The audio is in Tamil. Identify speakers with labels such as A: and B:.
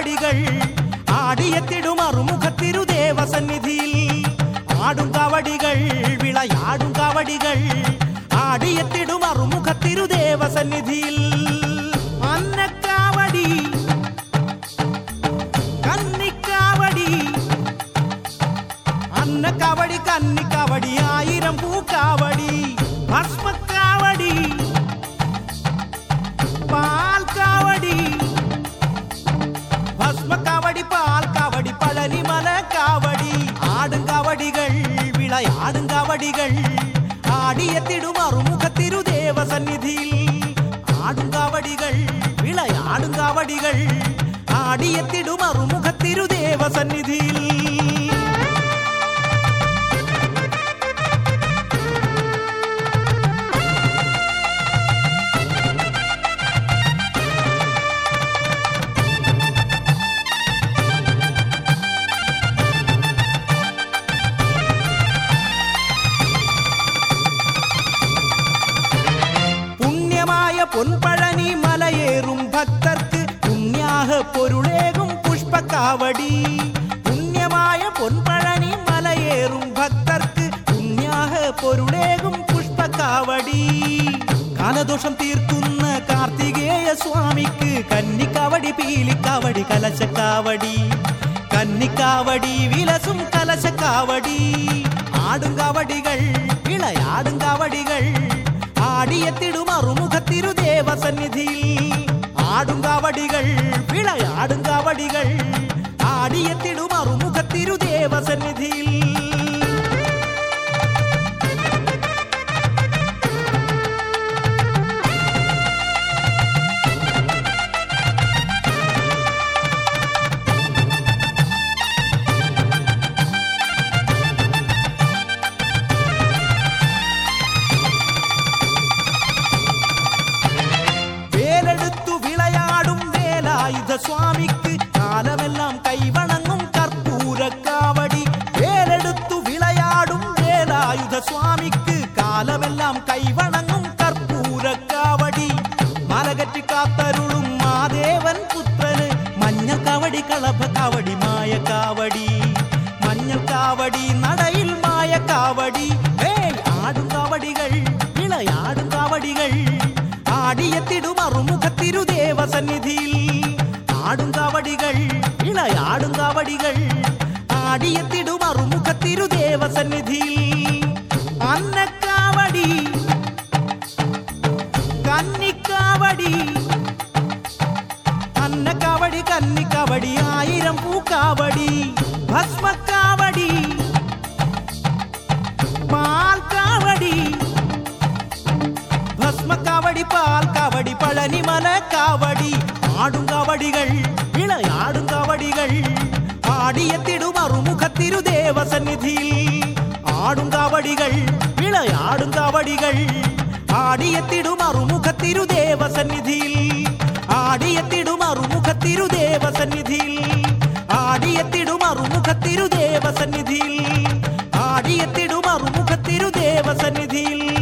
A: காவடிகள் ஆடியத்திடும் அருமுக திருதேவ சந்நிதியில் ஆடும் காவடிகள் விளையாடும் காவடிகள் ஆடியத்திடும் அருமுக திருதேவ சந்நிதியில் அன்னக்காவடி கன்னிக்காவடி அன்ன காவடி கன்னி காவடி ஆயிரம் பூ காவடி பஸ்ம காவடி பால் காவடி பஸ்ம காவடி பால் காவடி பழனி மல காவடி ஆடுங்காவடிகள் விளையாடுங்காவடிகள் ஆடியத்திடும் அருமுக திருதேவ சந்நிதியில் ஆடுங்காவடிகள் விளையாடுங்காவடிகள் ஆடியத்திடும் அருமுக திருதேவ சந்நிதியில் புண்ணியமாய பொன்பழனி மலையேறும் பக்தர்க்கு புண்ணியாக பொருளேகும் புஷ்ப காவடி புண்ணியமாய பொன்பழனி மலையேறும் பக்தர்க்கு புண்ணியாக பொருளேகும் புஷ்ப காவடி காலதோஷம் தீர்ക്കുന്ന கார்த்திகேய சுவாமிக்கு கன்னி காவடி பீலி காவடி கலச காவடி கன்னி காவடி விலசும் கலச காவடி ஆடுங்காவடிகள் விளையாடுங்காவடிகள் ஆடியத்திடும் அருமுக திருதேவ சந்நிதியில் ஆடுங்காவடிகள் விளையாடுங்காவடிகள் ஆடியத்திடும் அருமுக திருதேவ சந்நிதியில் வேலெடுத்து விளையாடும் வேலாயுத சுவாமிக்கு காலமெல்லாம் கைவணங்கும் கற்பூர காவடி வேலெடுத்து விளையாடும் வேலாயுத சுவாமிக்கு காலமெல்லாம் கைவணங்கும் கற்பூர காவடி மலகற்றி காத்தருளும் மாதேவன் புத்திரனு மஞ்சள் காவடி களப காவடி மாய காவடி மஞ்சள் காவடி நடையில் மாய காவடி ஏய் ஆடும் காவடிகள் விளையாடும் காவடிகள் ஆடியத்திடும் அருமுக திருதேவ சந்நிதியில் ஆடுங்காவடிகள் இளையாடுங்காவடிகள் ஆடியத்திடும் அருமுக திருதேவ சந்நிதியில் அன்னக்காவடி கன்னிக்காவடி அன்னக்காவடி கன்னிக்காவடி ஆயிரம் பூக்காவடி பஸ்ம காவடி பால் காவடி பஸ்ம காவடி பால் காவடி பழனி மல காவடி ஆடுங்காவடிகள் விளையாடுங்காவடிகள் ஆடியத்திடும் அருமுக திருதேவ சந்நிதியில் ஆடுங்காவடிகள் விளையாடுங்காவடிகள் ஆடியத்திடும் அருமுக திருதேவ சந்நிதியில் ஆடியத்திடும் அருமுக திருதேவ சந்நிதியில் ஆடியத்திடும் அருமுக திருதேவ சந்நிதியில் ஆடியத்திடும் அருமுக திருதேவ சந்நிதியில்